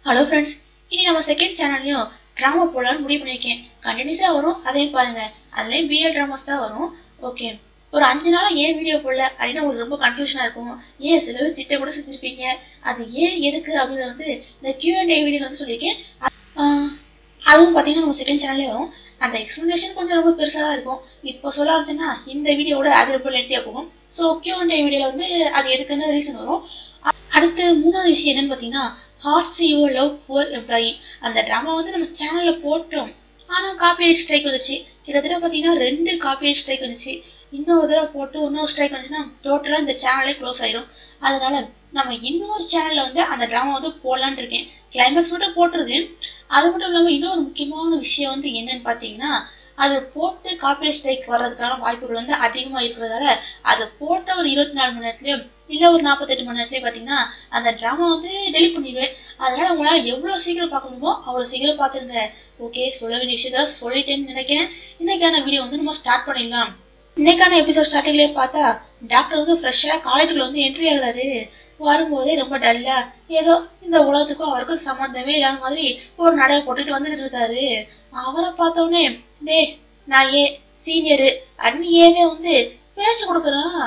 Hello friends இனி நம்ம second சேனல்லையும் ட்ராமா போடலான்னு முடிவு பண்ணியிருக்கேன் கண்டினியூஸாக வரும் அதையும் பாருங்க அதுலேயும் பிஎல் ட்ராமாஸ் தான் வரும் ஓகே ஒரு அஞ்சு நாள் ஏன் வீடியோ போடல அப்படின்னு உங்களுக்கு ரொம்ப கன்ஃபியூஷனாக இருக்கும் ஏன் சில பேர் திட்ட கூட செஞ்சுருப்பீங்க அது ஏன் எதுக்கு அப்படின்றத வந்து இந்த கியூஎன்ஏ வீடியோவில் வந்து சொல்லியிருக்கேன் ஆஹ் அதுவும் பார்த்தீங்கன்னா நம்ம செகண்ட் சேனல்லே வரும் அந்த எக்ஸ்ப்ளனேஷன் கொஞ்சம் ரொம்ப பெருசாக தான் இருக்கும் இப்போ சொல்ல ஆரம்பிச்சேன்னா இந்த வீடியோவோட அது ரொம்ப லென்த்தியாக போகும் ஸோ கியூஎன்ஏ வீடியோவில் வந்து அது எதுக்குன்னு ரீசன் வரும் அ- அடுத்து மூணாவது விஷயம் என்னன்னு பார்த்தீங்கன்னா heart CO love poor employee அந்த ட்ராமா வந்து நம்ம சேனலில் போட்டோம் ஆனால் காப்பிரைட் ஸ்ட்ரைக் வந்துச்சு கிட்டத்தட்ட பார்த்தீங்கன்னா ரெண்டு காப்பிரைட் ஸ்ட்ரைக் வந்துச்சு இன்னொரு தடவை போட்டு இன்னொரு ஸ்ட்ரைக் வந்துச்சுன்னா டோட்டலாக இந்த சேனலே க்ளோஸ் ஆயிரும் அதனால நம்ம இன்னொரு சேனலில் வந்து அந்த ட்ராமா வந்து போடலான்னு இருக்கேன் கிளைமேக்ஸ் மட்டும் போட்டுருது அது மட்டும் இல்லாமல் இன்னொரு முக்கியமான விஷயம் வந்து என்னன்னு பார்த்தீங்கன்னா அது போட்டு காப்பிரைட் ஸ்ட்ரைக் வர்றதுக்கான வாய்ப்புகள் வந்து அதிகமாக இருக்கிறதால அதை போட்ட ஒரு இருபத்தி நாலு மணி நேரத்துலயோ இல்லை ஒரு நாற்பத்தெட்டு மணி நேரத்துலயே பார்த்தீங்கன்னா அந்த ட்ராமா வந்து டெலிட் பண்ணிடுவேன் அதனால உங்களால் எவ்வளோ சீக்கிரம் பார்க்க முடியுமோ அவ்வளோ சீக்கிரம் பார்த்துருங்க ஓகே சொல்ல வேண்டிய விஷயத்த சொல்லிட்டேன்னு நினைக்கிறேன் இன்னைக்கான வீடியோ வந்து நம்ம ஸ்டார்ட் பண்ணிடலாம் இன்னைக்கான எபிசோட் ஸ்டார்டிங்லேயே பார்த்தா டாக்டர் வந்து ஃப்ரெஷ்ஷாக காலேஜுக்குள்ள வந்து என்ட்ரி ஆகுறாரு வரும்போதே ரொம்ப டல்லா ஏதோ இந்த உலகத்துக்கும் அவருக்கும் சம்மந்தமே இல்லாத மாதிரி ஒரு நடைய போட்டுட்டு வந்துட்டு இருக்காரு அவரை பார்த்த உடனே டே நான் ஏ சீனியரு அண்ணி ஏவே வந்து பேச கொடுக்குறான்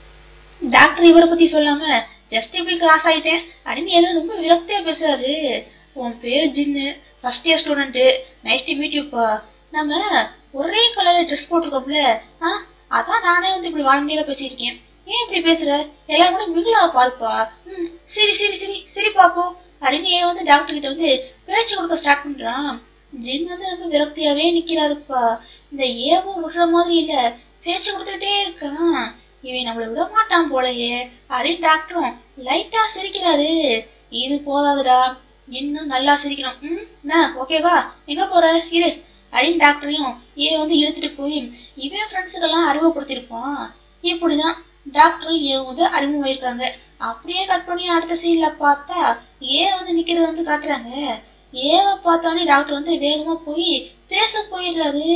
டாக்டர் இவரை பத்தி சொல்லாம ஜஸ்ட் இப்படி கிராஸ் ஆயிட்டேன் அப்படின்னு ஏதோ ரொம்ப விரக்தியா பேசுறாரு உன் பேரு ஜின்னு first year student nice to meet யூப்பா நம்ம ஒரே கலர்ல ட்ரெஸ் போட்டிருக்கோம்ல ஆ அதான் நானே வந்து இப்படி வாழ்க்கையில பேசியிருக்கேன் ஏன் இப்படி பேசுற எல்லாம் கூட மிகுலா பாருப்பா ம் சரி சரி சரி சரி பாப்போம் அப்படின்னு ஏன் வந்து டாக்டர் கிட்ட வந்து பேச்சு கொடுக்க ஸ்டார்ட் பண்றான் ஜின் வந்து ரொம்ப விரக்தியாவே நிக்கிறாருப்பா இந்த ஏவும் விடுற மாதிரி இல்ல பேச்சு கொடுத்துக்கிட்டே இருக்கான் இவன் நம்மள விட மாட்டான் போலயே அப்படின்னு டாக்டரும் லைட்டா சிரிக்கிறாரு இது போதாதுடா இன்னும் நல்லா சிரிக்கணும் ம் என்ன ஓகேவா எங்க போற இரு அப்படின்னு டாக்டரையும் ஏ வந்து இழுத்துட்டு போய் இவன் ஃப்ரெண்ட்ஸுக்கெல்லாம் அறிமுகப்படுத்தியிருப்பான் இப்படிதான் டாக்டரும் ஏ வந்து அறிமுகமாயிருக்காங்க அப்படியே கட் பண்ணி அடுத்த சீன்ல பார்த்தா ஏ வந்து நிக்கிறத வந்து காட்டுறாங்க ஏவை பார்த்தோன்னே டாக்டர் வந்து வேகமா போய் பேச போயிடுறாரு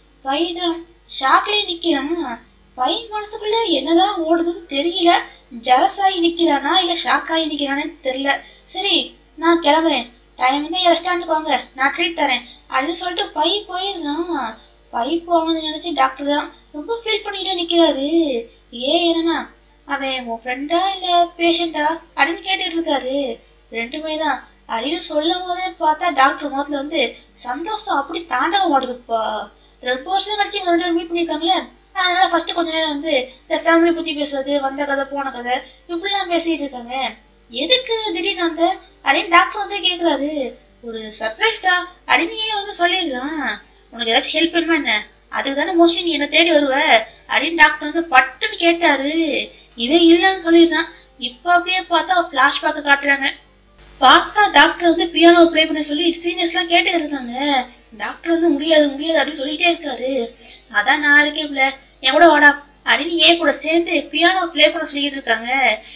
பைதான் ஷாக்லயே நிக்கிறான் பை மனசுக்குள்ள என்னதான் ஓடுதுன்னு தெரியல ஜலசாயி நிக்கிறானா இல்ல ஷாக்காயி நிக்கிறானே தெரியல சரி நான் கிளம்புறேன் டைம் வந்து ரெஸ்டாரண்ட் வாங்க நான் ட்ரீட் தரேன் அப்படின்னு சொல்லிட்டு பை போயிடுறான் பை போனது நினைச்சு டாக்டர் தான் ரொம்ப ஃபீல் பண்ணிட்டு நிக்கிறாரு ஏ என்னன்னா அவன் உன் ஃப்ரெண்டா இல்ல பேஷண்டா அப்படின்னு கேட்டுட்டு இருக்காரு ரெண்டுமே தான் அப்படின்னு சொல்லும் போதே பார்த்தா டாக்டர் முகத்துல வந்து சந்தோஷம் அப்படி தாண்டவ மாட்டேங்குதுப்பா ரெண்டு வருஷம் கழிச்சு இவங்க ரெண்டு பேரும் மீட் பண்ணியிருக்காங்களே அதனால ஃபர்ஸ்ட் கொஞ்ச நேரம் வந்து இந்த ஃபேமிலி பத்தி பேசுறது வந்த கதை போன கதை இப்படிலாம் பேசிட்டு இருக்காங்க எதுக்கு திடீர்னு அந்த அப்படின்னு டாக்டர் வந்து கேக்குறாரு ஒரு சர்ப்ரைஸ் தான் அப்படின்னு ஏன் வந்து சொல்லிடலாம் உனக்கு ஏதாச்சும் ஹெல்ப் வேணுமா என்ன அதுக்கு தானே மோஸ்ட்லி நீ என்ன தேடி வருவ அப்படின்னு டாக்டர் வந்து பட்டுன்னு கேட்டாரு இவன் இல்லைன்னு சொல்லிடுறான் இப்ப அப்படியே பார்த்தா பிளாஷ்பேக்க காட்டுறாங்க பார்த்தா டாக்டர் வந்து பியானோ ப்ளே பண்ண சொல்லி சீனியர்ஸ் எல்லாம் கேட்டுக்கிட்டு இருந்தாங்க டாக்டர் வந்து முடியாது முடியாது அப்படின்னு சொல்லிட்டே இருக்காரு அதான் நான் இருக்கேன்ல என் கூட வாடா அப்படின்னு ஏ கூட சேர்ந்து பியானோ ப்ளே பண்ண சொல்லிக்கிட்டு இருக்காங்க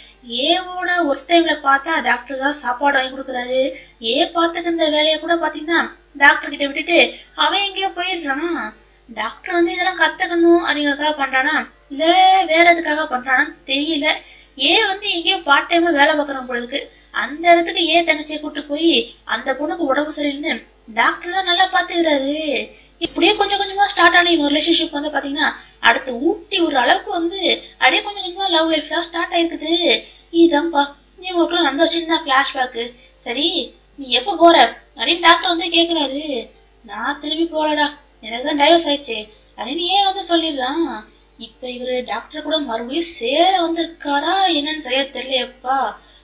ஏவோட ஒரு டைம்ல பார்த்தா டாக்டர் தான் சாப்பாடு வாங்கி கொடுக்குறாரு ஏ பார்த்துட்டு இருந்த வேலையை கூட பாத்தீங்கன்னா டாக்டர் கிட்ட விட்டுட்டு அவன் எங்கேயோ போயிடுறான் டாக்டர் வந்து இதெல்லாம் கத்துக்கணும் அப்படிங்கறதுக்காக பண்றானா இல்ல வேற எதுக்காக பண்றானான்னு தெரியல ஏ வந்து எங்கேயோ பார்ட் டைமா வேலை பார்க்கறான் போல இருக்கு அந்த இடத்துக்கு ஏ தங்கச்சியை கூட்டு போய் அந்த பொண்ணுக்கு உடம்பு சரியில்லைன்னு டாக்டர் தான் நல்லா பாத்துக்கிறாரு இப்படியே கொஞ்சம் கொஞ்சமா ஸ்டார்ட் ஆன இவங்க ரிலேஷன்ஷிப் வந்து பாத்தீங்கன்னா அடுத்து ஊட்டி ஒரு அளவுக்கு வந்து அப்படியே கொஞ்சம் கொஞ்சமா லவ் லைஃப்லாம் ஸ்டார்ட் ஆயிருக்குது இதுதான்ப்பா இவங்களுக்குள்ள நடந்த ஒரு சின்ன பிளாஷ்பேக்கு சரி நீ எப்போ போற அப்படின்னு டாக்டர் வந்து கேக்குறாரு நான் திரும்பி போறடா எனக்கு தான் டைவர்ஸ் ஆயிடுச்சு அப்படின்னு ஏன் வந்து சொல்லிடுறான் இப்ப இவரு டாக்டர் கூட மறுபடியும் சேர வந்திருக்காரா என்னன்னு செய்ய தெரியலையப்பா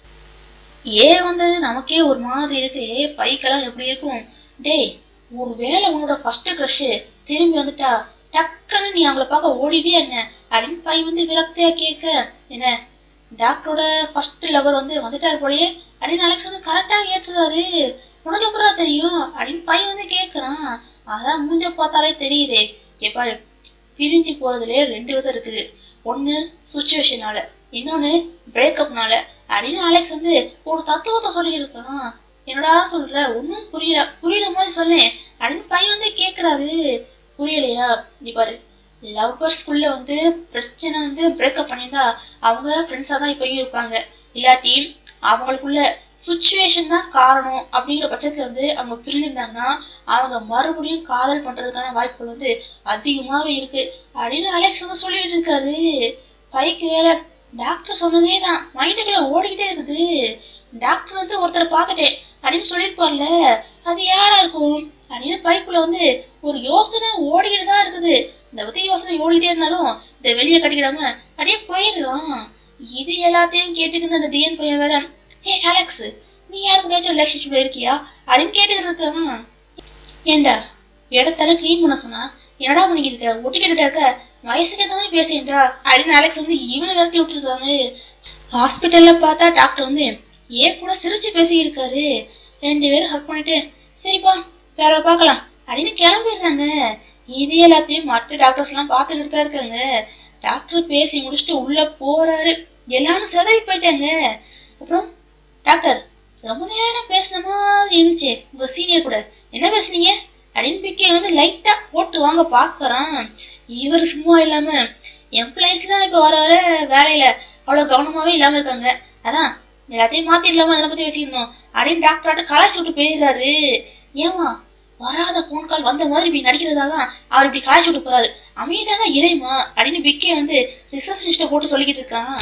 ஏன் வந்தது நமக்கே ஒரு மாதிரி இருக்கு பைக்கெல்லாம் எப்படி இருக்கும் டேய் ஒருவேளை உன்னோட ஃபர்ஸ்ட் க்ரஷ் திரும்பி வந்துட்டா டக்குன்னு நீ அவங்கள பார்க்க ஓடிவே என்ன அப்படின்னு பை வந்து விரக்தியா கேட்க என்ன டாக்டரோட ஃபர்ஸ்ட் லவர் வந்து வந்துட்டாரு போலயே அப்படின்னு அலெக்ஸ் வந்து கரெக்டா கேட்டுறாரு உனக்கு எப்படா தெரியும் அப்படின்னு பையன் வந்து கேக்குறான் அதான் மூஞ்ச பார்த்தாலே தெரியுதே கேப்பாரு பிரிஞ்சு போறதுலயே ரெண்டு விதம் இருக்குது ஒண்ணு சுச்சுவேஷனால இன்னொன்னு பிரேக்கப்னால அப்படின்னு அலெக்ஸ் வந்து ஒரு தத்துவத்தை சொல்லியிருக்கான் என்னடா சொல்ற ஒன்னும் புரியல புரியுற மாதிரி சொன்னேன் அப்படின்னு பையன் வந்து கேக்குறாரு புரியலையா நீ பாரு லவ்வர்ஸ்குள்ள வந்து பிரச்சனை வந்து பிரேக்கப் பண்ணியிருந்தா அவங்க ஃப்ரெண்ட்ஸா தான் இப்பயும் இருப்பாங்க இல்லாட்டி அவங்களுக்குள்ள சுச்சுவேஷன் தான் காரணம் அப்படிங்கிற பட்சத்துல வந்து அவங்க பிரிஞ்சிருந்தாங்கன்னா அவங்க மறுபடியும் காதல் பண்றதுக்கான வாய்ப்புகள் வந்து அதிகமாவே இருக்கு அப்படின்னு அலெக்ஸ் வந்து சொல்லிட்டு இருக்காரு பைக்கு வேற டாக்டர் சொன்னதே தான் மைண்டுக்குள்ள ஓடிக்கிட்டே இருக்குது டாக்டர் வந்து ஒருத்தரை பார்த்துட்டேன் அப்படின்னு சொல்லியிருப்பார்ல அது யாரா இருக்கும் அப்படின்னு பைக்குள்ள வந்து ஒரு யோசனை ஓடிக்கிட்டு தான் இருக்குது இந்த பத்தி யோசனை ஓடிக்கிட்டே இருந்தாலும் இதை வெளியே கட்டிக்கிடாம அப்படியே போயிடுறான் இது எல்லாத்தையும் கேட்டுக்கிட்டு அந்த டிஎன் பையன் வேற ஹே அலெக்ஸ் நீ யாருக்குனாச்சும் ரிலேஷன்ஷிப்ல இருக்கியா அப்படின்னு கேட்டுக்கிட்டு இருக்கான் ஏண்டா இடத்தால க்ளீன் பண்ண சொன்னா என்னடா பண்ணிக்கிட்டு இருக்க ஒட்டிக்கிட்டு இருக்க வயசுக்கு ஏற்ற மாதிரி பேசுறா அப்படின்னு அலெக்ஸ் வந்து இவனை விரட்டி விட்டுருக்காங்க ஹாஸ்பிட்டல்ல பார்த்தா டாக்டர் வந்து ஏன் கூட சிரிச்சு பேசியிருக்காரு ரெண்டு பேரும் ஹக் பண்ணிட்டு சரிப்பா வேற பார்க்கலாம் அப்படின்னு கிளம்பிடுறாங்க இது எல்லாத்தையும் மற்ற டாக்டர்ஸ் எல்லாம் பார்த்துக்கிட்டு தான் இருக்காங்க டாக்டர் பேசி முடிச்சுட்டு உள்ள போறாரு எல்லாரும் சிதறி போயிட்டாங்க அப்புறம் டாக்டர் ரொம்ப நேரம் பேசின மாதிரி இருந்துச்சு உங்க சீனியர் கூட என்ன பேசுனீங்க அப்படின்னு பிக்கே வந்து லைட்டா போட்டு வாங்க பாக்குறான் இவர் சும்மா இல்லாம எம்ப்ளாயிஸ்லாம் இப்ப வர வர வேலையில அவ்வளவு கவனமாவே இல்லாம இருக்காங்க அதான் எல்லாத்தையும் மாத்திடலாமா அதை பத்தி பேசியிருந்தோம் அப்படின்னு டாக்டர்கிட்ட கலாச்சி விட்டு போயிடுறாரு ஏமா வராத போன் கால் வந்த மாதிரி இப்படி நடிக்கிறதால தான் அவர் இப்படி கலாச்சி விட்டு போறாரு அமைதியா தான் இறைமா அப்படின்னு பிக்கே வந்து ரிசப்ஷனிஸ்ட போட்டு சொல்லிக்கிட்டு இருக்கான்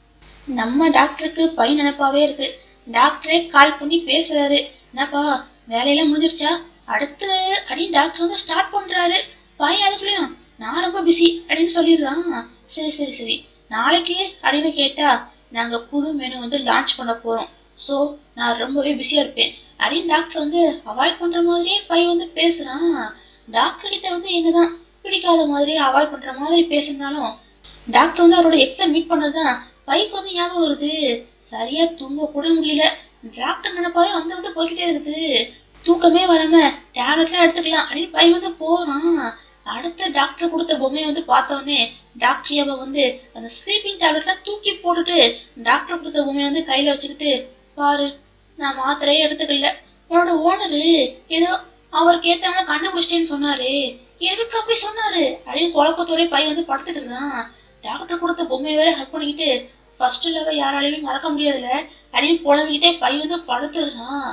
நம்ம டாக்டருக்கு பை நினைப்பாவே இருக்கு டாக்டரே கால் பண்ணி பேசுறாரு என்னப்பா வேலையெல்லாம் முடிஞ்சிருச்சா அடுத்து அப்படின்னு டாக்டர் வந்து ஸ்டார்ட் பண்றாரு பையன் அதுக்குள்ளயும் நான் ரொம்ப பிஸி அப்படின்னு சொல்லிடுறான் சரி சரி சரி நாளைக்கு அப்படின்னு கேட்டா நாங்க புது மெனு வந்து லான்ச் பண்ண போறோம் ஸோ நான் ரொம்பவே பிஸியா இருப்பேன் அப்படின்னு டாக்டர் வந்து அவாய்ட் பண்ற மாதிரியே பை வந்து பேசுறான் டாக்டர் கிட்ட வந்து என்னதான் பிடிக்காத மாதிரி அவாய்ட் பண்ற மாதிரி பேசினாலும் டாக்டர் வந்து அவரோட எக்ஸாம் மீட் பண்ணதுதான் பைக்கு வந்து ஞாபகம் வருது சரியா தூங்க கூட முடியல டாக்டர் நினைப்பாவே வந்து வந்து போய்கிட்டே இருக்குது தூக்கமே வராம டேப்லெட்லாம் எடுத்துக்கலாம் அப்படின்னு பை வந்து போறான் அடுத்த டாக்டர் கொடுத்த பொம்மையை வந்து பார்த்த உடனே டாக்டர் அவ வந்து அந்த ஸ்லீப்பிங் டேப்லெட்லாம் தூக்கி போட்டுட்டு டாக்டர் கொடுத்த பொம்மையை வந்து கையில வச்சுக்கிட்டு பாரு நான் மாத்திரையே எடுத்துக்கல உன்னோட ஓனரு ஏதோ அவருக்கு ஏத்தவன கண்டுபிடிச்சிட்டேன்னு சொன்னாரு எதுக்கு அப்படி சொன்னாரு அப்படின்னு குழப்பத்தோட பை வந்து படுத்துட்டு இருக்கான் டாக்டர் கொடுத்த பொம்மையை வேற ஹக் பண்ணிக்கிட்டு ஃபர்ஸ்ட் லவ் யாராலையும் மறக்க முடியாதுல்ல அப்படின்னு புலம்பிக்கிட்டே பை வந்து படுத்துடுறான்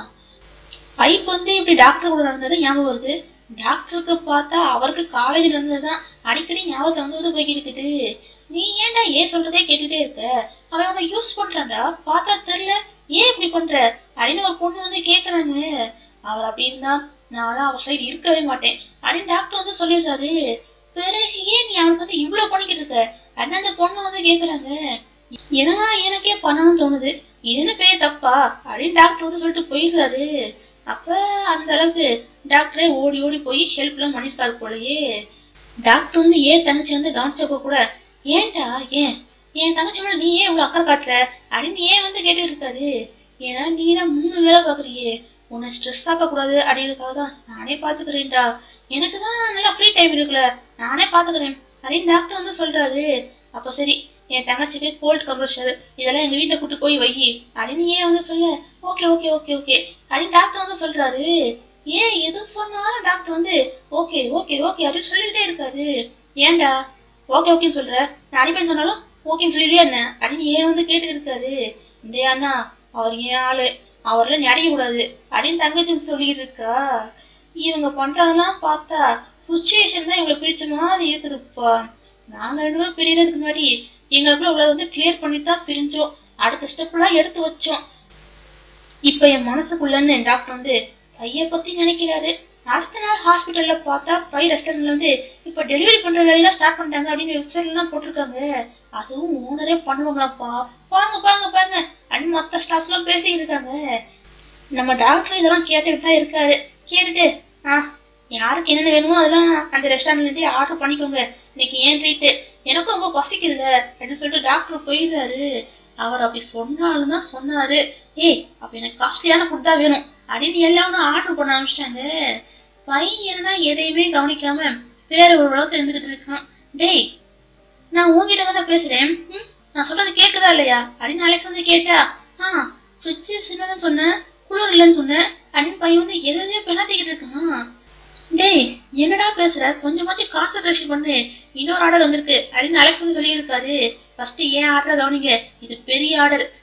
பைப் வந்து இப்படி டாக்டர் கூட நடந்தது ஞாபகம் வருது டாக்டருக்கு பார்த்தா அவருக்கு காலேஜ் நடந்ததுதான் அடிக்கடி ஞாபகத்துல வந்து வந்து போய்கிட்டு இருக்குது நீ ஏன்டா ஏன் சொல்றதே கேட்டுட்டே இருக்க அவன் அவனை யூஸ் பண்றான்டா பார்த்தா தெரியல ஏன் இப்படி பண்ற அப்படின்னு ஒரு பொண்ணு வந்து கேக்குறாங்க அவர் அப்படி இருந்தா நான் தான் அவர் சைடு இருக்கவே மாட்டேன் அப்படின்னு டாக்டர் வந்து சொல்லிடுறாரு பிறகு ஏன் நீ அவனுக்கு வந்து இவ்வளவு பண்ணிக்கிட்டு இருக்க அப்படின்னு அந்த பொண்ணு வந்து கேக்குறாங்க ஏன்னா எனக்கே பண்ணணும்னு தோணுது இது என்ன பெரிய தப்பா அப்படின்னு டாக்டர் வந்து சொல்லிட்டு போயிடுறாரு அப்ப அந்த அளவுக்கு டாக்டரே ஓடி ஓடி போய் ஹெல்ப் எல்லாம் பண்ணிருக்காரு போலயே டாக்டர் வந்து ஏன் தங்கச்சி வந்து கவனிச்சப்ப கூட ஏன்டா ஏன் என் தங்கச்சி மேல நீ ஏன் இவ்வளவு அக்கறை காட்டுற அப்படின்னு ஏன் வந்து கேட்டுட்டு இருக்காரு ஏன்னா நீ தான் மூணு வேலை பாக்குறியே உன்னை ஸ்ட்ரெஸ் ஆக்க கூடாது அப்படின்றதுக்காக தான் நானே பாத்துக்கிறேன்டா எனக்கு தான் நல்லா ஃப்ரீ டைம் இருக்குல்ல நானே பாத்துக்கிறேன் அப்படின்னு டாக்டர் வந்து சொல்றாரு அப்போ சரி என் தங்கச்சிக்கு கோல்ட் கம்ப்ரஷர் இதெல்லாம் எங்க வீட்டுல கூட்டு போய் வை அப்படின்னு ஏன் வந்து சொல்ல ஓகே ஓகே ஓகே ஓகே அப்படின்னு டாக்டர் வந்து சொல்றாரு ஏன் எது சொன்னாலும் டாக்டர் வந்து ஓகே ஓகே ஓகே அப்படின்னு சொல்லிக்கிட்டே இருக்காரு ஏன்டா ஓகே ஓகேன்னு சொல்ற நான் அடிப்படை சொன்னாலும் ஓகேன்னு சொல்லிடுவே என்ன அப்படின்னு ஏன் வந்து கேட்டுக்கிட்டு இருக்காரு டேய் அண்ணா அவர் ஏன் ஆளு அவர்ல நீ அடிக்க கூடாது அப்படின்னு தங்கச்சி வந்து சொல்லிக்கிட்டு இருக்கா இவங்க பண்றதெல்லாம் பார்த்தா சுச்சுவேஷன் தான் இவங்களை பிடிச்ச மாதிரி இருக்குதுப்பா நாங்க ரெண்டு பேரும் பிரியறதுக்கு முன்னாடி எங்களுக்குள்ள இவ்வளவு வந்து கிளியர் பண்ணிட்டு தான் பிரிஞ்சோம் அடுத்த ஸ்டெப் எல்லாம் எடுத்து வச்சோம் இப்ப என் மனசுக்குள்ளன்னு என் டாக்டர் வந்து பைய பத்தி நினைக்கிறாரு அடுத்த நாள் ஹாஸ்பிட்டல்ல பார்த்தா பை ரெஸ்டாரண்ட்ல வந்து இப்ப டெலிவரி பண்ற வேலையெல்லாம் ஸ்டார்ட் பண்ணிட்டாங்க அப்படின்னு வெப்சைட்ல எல்லாம் போட்டிருக்காங்க அதுவும் ஓனரே பண்ணுவாங்களாப்பா பாருங்க பாருங்க பாருங்க அப்படின்னு மத்த ஸ்டாஃப்ஸ் எல்லாம் பேசிட்டு இருக்காங்க நம்ம டாக்டர் இதெல்லாம் கேட்டுக்கிட்டு தான் இருக்காரு கேட்டுட்டு ஆ யாருக்கு என்னென்ன வேணுமோ அதெல்லாம் அந்த ரெஸ்டாரண்ட்ல இருந்தே ஆர்டர் பண்ணிக்கோங்க இன்னைக்கு ஏன் ட்ரீட்டு எனக்கும் ரொம்ப பசிக்குதுல அப்படின்னு சொல்லிட்டு டாக்டர் போயிடுறாரு அவர் அப்படி சொன்னாலும் தான் சொன்னாரு ஏய் அப்ப எனக்கு காஸ்ட்லியான ஃபுட் தான் வேணும் அப்படின்னு எல்லாரும் ஆர்டர் பண்ண ஆரம்பிச்சிட்டாங்க பையன் என்னன்னா எதையுமே கவனிக்காம வேற ஒரு உலகத்துல இருந்துகிட்டு இருக்கான் டேய் நான் உன்கிட்ட தானே பேசுறேன் ம்? நான் சொல்றது கேக்குதா இல்லையா அப்படின்னு அலெக்ஸ் வந்து கேட்டா ஆ ஃப்ரிட்ஜ் சின்னதுன்னு சொன்னேன் குளிர் இல்லைன்னு சொன்னேன் அப்படின்னு பையன் வந்து எதையோ பெண்ணாத்திக்கிட்டு இருக்கான் டேய் என்னடா பேசுற கொஞ்சமாச்சும் கான்சென்ட்ரேஷன் பண்ணு இன்னொரு ஆர்டர் வந்திருக்கு அப்படின்னு அலெக்ஸ் வந்து சொல்லியிருக்காரு ஃபர்ஸ்ட் ஏன் ஆர்டர் கவனிங்க இது பெரிய ஆர்டர்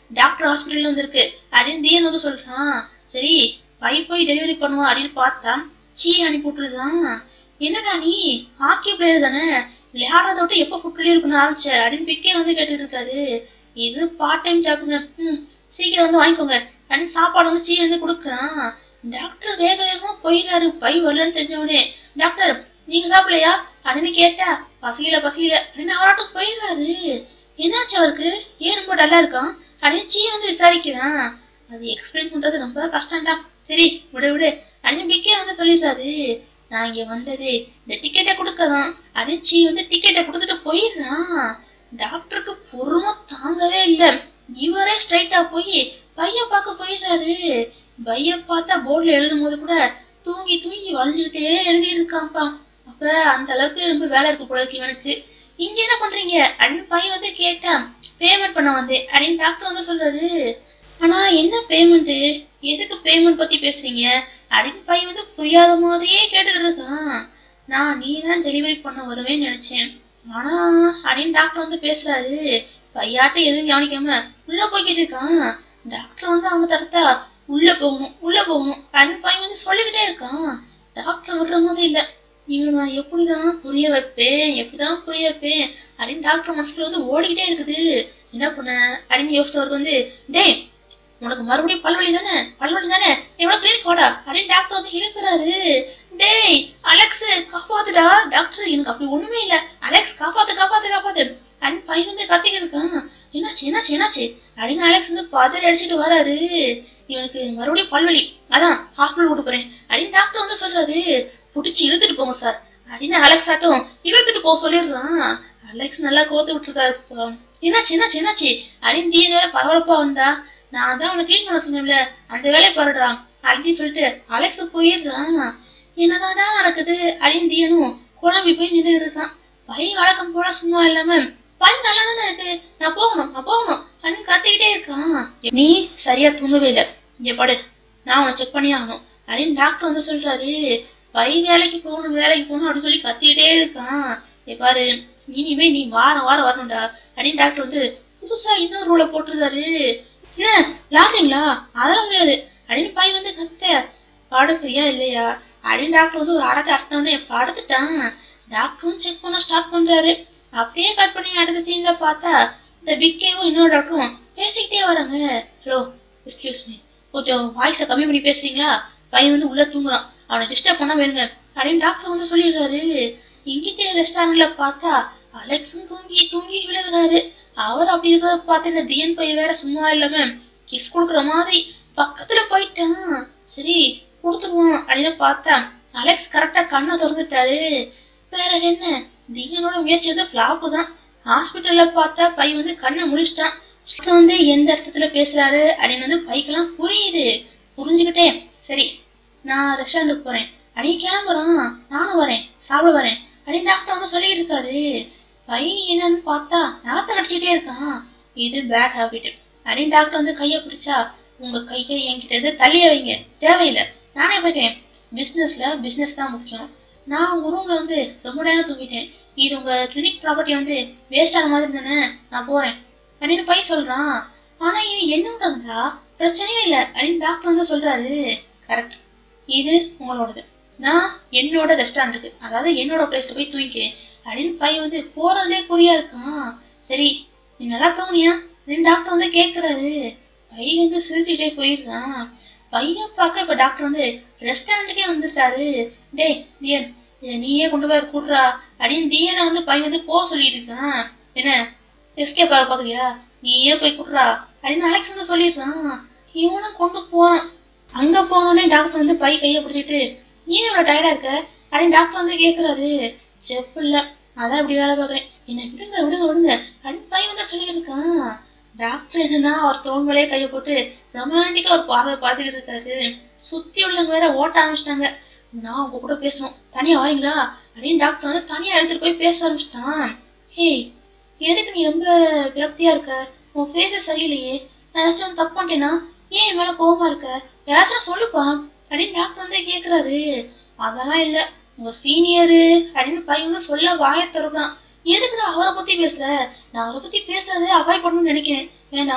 டாக்டர் ஹாஸ்பிட்டல்ல வந்திருக்கு அப்படின்னு தியன் வந்து சொல்றான் சரி பை போய் டெலிவரி பண்ணுவோம் அப்படின்னு பார்த்தா சீ அனுப்பி விட்டுருதான் என்னடா நீ ஹாக்கி பிளேயர் தானே விளையாடுறத விட்டு எப்போ ஃபுட் டெலிவரி பண்ண ஆரம்பிச்ச அப்படின்னு பிக்கே வந்து கேட்டுட்டு இருக்காரு இது பார்ட் டைம் ஜாப்புங்க ம் சீக்கிரம் வந்து வாங்கிக்கோங்க அப்படின்னு சாப்பாடு வந்து சீ வந்து கொடுக்குறான் டாக்டர் வேக வேகமா போயிடுறாரு பை வரலன்னு தெரிஞ்சவனே டாக்டர் நீங்க சாப்பிடலையா அப்படின்னு கேட்டா பசியில பசியில அப்படின்னு அவராட்டும் போயிடுறாரு என்னாச்சு அவருக்கு ஏன் ரொம்ப டல்லா இருக்கான் அப்படின்னு சீ வந்து விசாரிக்கிறான் அது எக்ஸ்பிளைன் பண்றது ரொம்ப கஷ்டம்டா சரி விடு விடு அப்படின்னு பிக்கே வந்து சொல்லிடுறாரு நான் இங்க வந்தது இந்த டிக்கெட்டை கொடுக்கதான் அப்படின்னு சீ வந்து டிக்கெட்டை கொடுத்துட்டு போயிடுறான் டாக்டருக்கு பொறுமை தாங்கவே இல்ல இவரே ஸ்ட்ரைட்டா போய் பைய பார்க்க போயிடுறாரு பைய பார்த்தா போர்டுல எழுதும் போது கூட தூங்கி தூங்கி வளைஞ்சுக்கிட்டே எழுதிட்டு இருக்கான்ப்பா அப்ப அந்த அளவுக்கு ரொம்ப வேலை இருக்கு போல இருக்கு இவனுக்கு இங்க என்ன பண்றீங்க அப்படின்னு பையன் வந்து கேட்டான் பேமெண்ட் பண்ண வந்தேன் அப்படின்னு டாக்டர் வந்து சொல்றாரு ஆனா என்ன பேமெண்ட் எதுக்கு பேமெண்ட் பத்தி பேசுறீங்க அப்படின்னு பையன் வந்து புரியாத மாதிரியே கேட்டுக்கிட்டு இருக்கான் நான் நீ தான் டெலிவரி பண்ண வருவேன்னு நினைச்சேன் ஆனா அப்படின்னு டாக்டர் வந்து பேசுறாரு பையாட்ட எதுவும் கவனிக்காம உள்ள போய்கிட்டு இருக்கான் டாக்டர் வந்து அவங்க தடுத்தா உள்ள போகணும் உள்ள போகணும் அப்படின்னு பையன் வந்து சொல்லிக்கிட்டே இருக்கான் டாக்டர் விடுற மாதிரி இல்ல இவன் நான் எப்படிதான் புரிய வைப்பேன் எப்படிதான் புரிய வைப்பேன் அப்படின்னு டாக்டர் மனசுல வந்து ஓடிக்கிட்டே இருக்குது என்ன பண்ண அப்படின்னு யோசித்தவருக்கு வந்து டேய் உனக்கு மறுபடியும் பல்வலி தானே பல்வலி தானே எவ்வளவு கிளினிக் வாடா அப்படின்னு டாக்டர் வந்து இழுக்கிறாரு டேய் அலெக்ஸ் காப்பாத்துடா டாக்டர் எனக்கு அப்படி ஒண்ணுமே இல்ல அலெக்ஸ் காப்பாத்து காப்பாத்து காப்பாத்து அப்படின்னு பையன் வந்து கத்திக்கிட்டு இருக்கான் என்னாச்சு என்னாச்சு என்னாச்சு அப்படின்னு அலெக்ஸ் வந்து பதறி அடிச்சுட்டு வராரு இவனுக்கு மறுபடியும் பல்வலி அதான் ஹாஸ்பிட்டல் கூட்டு போறேன் அப்படின்னு டாக்டர் வந்து சொல்றாரு புடிச்சு இழுத்துட்டு போங்க சார் அப்படின்னு அலெக்ஸ் ஆட்டும் இழுத்துட்டு போக சொல்லிடுறான் அலெக்ஸ் நல்லா கோத்து விட்டுருக்காரு இப்போ. என்னாச்சு என்னாச்சு என்னாச்சு அப்படின்னு தீய வேற பரபரப்பா வந்தா நான் தான் உனக்கு க்ளீன் பண்ண சொன்னேன்ல அந்த வேலையை பாருடா அப்படின்னு சொல்லிட்டு அலெக்ஸ் போயிடுறான் என்னதாடா நடக்குது அப்படின்னு தீயனும் குழம்பி போய் நின்று இருக்கான் பையன் வழக்கம் போல சும்மா இல்லாம பல் நல்லா தானே இருக்கு நான் போகணும் நான் போகணும் அப்படின்னு கத்திக்கிட்டே இருக்கான் நீ சரியா தூங்கவே இல்லை இங்க படு நான் உன்னை செக் பண்ணி ஆகணும் அப்படின்னு டாக்டர் வந்து சொல்றாரு பை வேலைக்கு போகணும் வேலைக்கு போகணும் அப்படின்னு சொல்லி கத்திக்கிட்டே இருக்கான் இங்க பாரு இனிமே நீ வாரம் வாரம் வரணும்டா அப்படின்னு டாக்டர் வந்து புதுசா இன்னொரு ரூலை போட்டுருந்தாரு என்ன விளாடுறீங்களா அதெல்லாம் முடியாது அப்படின்னு பை வந்து கத்த படுக்கிறியா இல்லையா அப்படின்னு டாக்டர் வந்து ஒரு அரட்டை அரட்டினோடனே படுத்துட்டான் டாக்டரும் செக் பண்ண ஸ்டார்ட் பண்றாரு அப்படியே கட் பண்ணி அடுத்த சீன்ல பார்த்தா இந்த பிக்கேவும் இன்னொரு டாக்டரும் பேசிக்கிட்டே வராங்க ஹலோ எக்ஸ்கியூஸ் மீ கொஞ்சம் வாய்ஸை கம்மி பண்ணி பேசுறீங்களா பையன் வந்து உள்ள தூங்குறான் அவனை டிஸ்டர்ப் பண்ண வேணுங்க அப்படின்னு டாக்டர் வந்து சொல்லிடுறாரு இங்கிட்டே ரெஸ்டாரண்ட்ல பார்த்தா அலெக்ஸும் தூங்கி தூங்கி விழுகிறாரு அவர் அப்படி இருக்கிறத பார்த்து இந்த தியன் பையன் வேற சும்மா இல்லாம கிஸ் கொடுக்குற மாதிரி பக்கத்துல போயிட்டான் சரி கொடுத்துருவோம் அப்படின்னு பார்த்தா அலெக்ஸ் கரெக்டா கண்ணை திறந்துட்டாரு வேற என்ன தியனோட முயற்சி வந்து ஃபிளாப்பு தான் ஹாஸ்பிட்டல்ல பார்த்தா பை வந்து கண்ணை முடிச்சிட்டான் டாக்டர் வந்து எந்த அர்த்தத்துல பேசுறாரு அப்படின்னு வந்து பைக்கெல்லாம் புரியுது புரிஞ்சுக்கிட்டேன் சரி நான் ரெஸ்டாரண்ட்டுக்கு போறேன் அப்படின்னு கிளம்புறான் நானும் வரேன் சாப்பிட வரேன் அப்படின்னு டாக்டர் வந்து சொல்லிட்டு இருக்காரு பையன் என்னன்னு பார்த்தா நாத்த கடிச்சிட்டே இருக்கான் இது பேட் ஹாபிட் அப்படின்னு டாக்டர் வந்து கையை பிடிச்சா உங்க கையை என்கிட்ட இருந்து தள்ளிய வைங்க தேவையில்லை நானே போய்க்கேன் பிசினஸ்ல பிசினஸ் தான் முக்கியம் நான் உங்க ரூம்ல வந்து ரொம்ப நேரம் தூங்கிட்டேன் இது உங்க கிளினிக் ப்ராப்பர்ட்டி வந்து வேஸ்ட் ஆன மாதிரி தானே நான் போறேன் அப்படின்னு பை சொல்றான் ஆனா இது என்னோடதுடா பிரச்சனையே இல்லை அப்படின்னு டாக்டர் வந்து சொல்றாரு கரெக்ட் இது உங்களோடது நான் என்னோட ரெஸ்டாரண்ட்டுக்கு அதாவது என்னோட பிளேஸ்ல போய் தூங்கிக்கிறேன் அப்படின்னு பையன் வந்து போறதுலே குறியா இருக்கான் சரி நீ நல்லா தூங்குனியா அப்படின்னு டாக்டர் வந்து கேக்குறாரு பையன் வந்து சிரிச்சுக்கிட்டே போயிடுறான் பையன் பார்க்க இப்ப டாக்டர் வந்து ரெஸ்டாரண்ட்டுக்கே வந்துட்டாரு டேய் தியன் இதை நீயே கொண்டு போய் கூடுறா அப்படின்னு தியனை வந்து பையன் வந்து போக சொல்லிட்டு இருக்கான் என்ன எஸ்கேப் ஆக பாக்குறியா நீயே போய் கூடுறா அப்படின்னு அலெக்ஸ் வந்து சொல்லிடுறான் இவனும் கொண்டு போறான் அங்க போனோடனே டாக்டர் வந்து பை கையை பிடிச்சிட்டு ஏன் இவ்வளவு டயர்டா இருக்க அப்படின்னு டாக்டர் வந்து கேக்குறாரு செஃப் இல்ல அதான் இப்படி வேலை பாக்குறேன் என்ன விடுங்க விடுங்க விடுங்க அப்படின்னு பை வந்து சொல்லிட்டு இருக்கான் டாக்டர் என்னன்னா அவர் தோல் மேலே கையை போட்டு ரொமான்டிக்கா ஒரு பார்வை பார்த்துக்கிட்டு இருக்காரு சுத்தி உள்ளவங்க வேற ஓட்ட ஆரம்பிச்சிட்டாங்க நான் உங்க கூட பேசணும் தனியா வரீங்களா அப்படின்னு டாக்டர் வந்து தனியா எடுத்துட்டு போய் பேச ஆரம்பிச்சிட்டான் ஏய் எதுக்கு நீ ரொம்ப விரக்தியா இருக்க உன் ஃபேஸ சரியில்லையே நான் ஏதாச்சும் தப்பு பண்ணிட்டேனா ஏன் என் மேல கோவமா இருக்க ஏதாச்சும் சொல்லுப்பா அப்படின்னு டாக்டர் வந்து கேக்குறாரு அதெல்லாம் இல்ல உங்க சீனியரு அப்படின்னு பையன் வந்து சொல்ல வாய திறக்கிறான் எதுக்கு நான் அவரை பத்தி பேசுற நான் அவரை பத்தி பேசுறதே அவாய்ட் பண்ணணும்னு நினைக்கிறேன் வேண்டாம்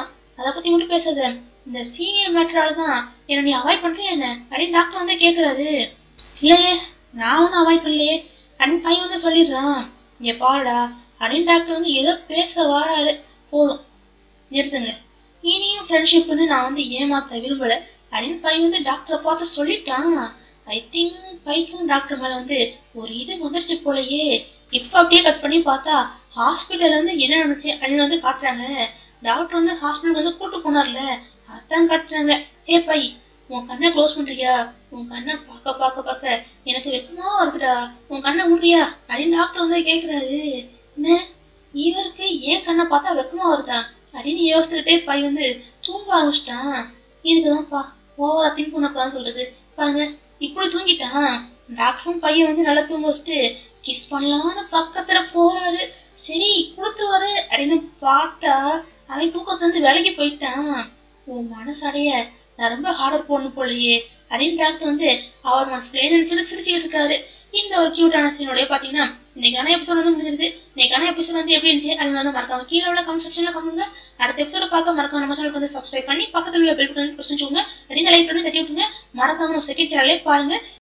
அதை பத்தி மட்டும் பேசாத இந்த சீனியர் மேட்டரால தான் என்ன நீ அவாய்ட் பண்றியா என்ன அப்படின்னு டாக்டர் வந்து கேக்குறாரு இல்லையே நான் ஒன்றும் அவாய்ட் பண்ணலையே அப்படின்னு பையன் வந்து சொல்லிடுறான் இங்க பாருடா அப்படின்னு டாக்டர் வந்து ஏதோ பேச வாராரு போதும் நிறுத்துங்க இனியும் ஃப்ரெண்ட்ஷிப்னு நான் வந்து ஏமாத்த விரும்பல அப்படின்னு பையன் வந்து டாக்டரை பார்த்து சொல்லிட்டான் ஐ திங்க் பைக்கும் டாக்டர் மேல வந்து ஒரு இது வந்துருச்சு போலயே இப்ப அப்படியே கட் பண்ணி பார்த்தா ஹாஸ்பிட்டல்ல வந்து என்ன நடந்துச்சு அப்படின்னு வந்து காட்டுறாங்க டாக்டர் வந்து ஹாஸ்பிட்டல் வந்து கூட்டு போனார்ல அதான் காட்டுறாங்க ஏ பை உன் கண்ணை க்ளோஸ் பண்றியா உன் கண்ணை பார்க்க பார்க்க பார்க்க எனக்கு வெக்கமா வருதுடா உன் கண்ணை விடுறியா அப்படின்னு டாக்டர் வந்து கேக்குறாரு என்ன இவருக்கு ஏன் கண்ணை பார்த்தா வெக்கமா வருதா அப்படின்னு யோசிச்சுக்கிட்டே பை வந்து தூங்க ஆரம்பிச்சிட்டான் இதுக்குதான்ப்பா ஓவரா திங்க் பண்ணக்கூடாதுன்னு சொல்றது பாருங்க இப்படி தூங்கிட்டான் டாக்டரும் பையன் வந்து நல்லா தூங்க வச்சுட்டு கிஸ் பண்ணலாம்னு பக்கத்துல போறாரு சரி கொடுத்து வர அப்படின்னு பார்த்தா அவன் தூக்கத்துல இருந்து விலகி போயிட்டான் உன் மனசடைய நான் ரொம்ப ஹார்டர் போடணும் போலயே அப்படின்னு டாக்டர் வந்து அவர் மனசுல நினைச்சுட்டு சிரிச்சுட்டு இருக்காரு இந்த ஒரு கியூட்டான சீனோடய பாத்தீங்கன்னா இன்னைக்கான எபிசோட் வந்து முடிஞ்சிருக்கு இன்னைக்கான எபிசோட் வந்து எப்படி இருந்துச்சு அது வந்து மறக்காம கீழே உள்ள கமெண்ட் செக்ஷன்ல கமெண்ட்ங்க அடுத்த எபிசோட பார்க்க மறக்காம நம்ம சேனலுக்கு வந்து சப்ஸ்கிரைப் பண்ணி பக்கத்துல உள்ள பெல் பட்டன் பிரஸ் வச்சுக்கோங்க அப்படின்னு லைக் பண்ணி தட்டி விட்டுங்க மறக்காம நம்ம செகண்ட் சேனலே பாருங்க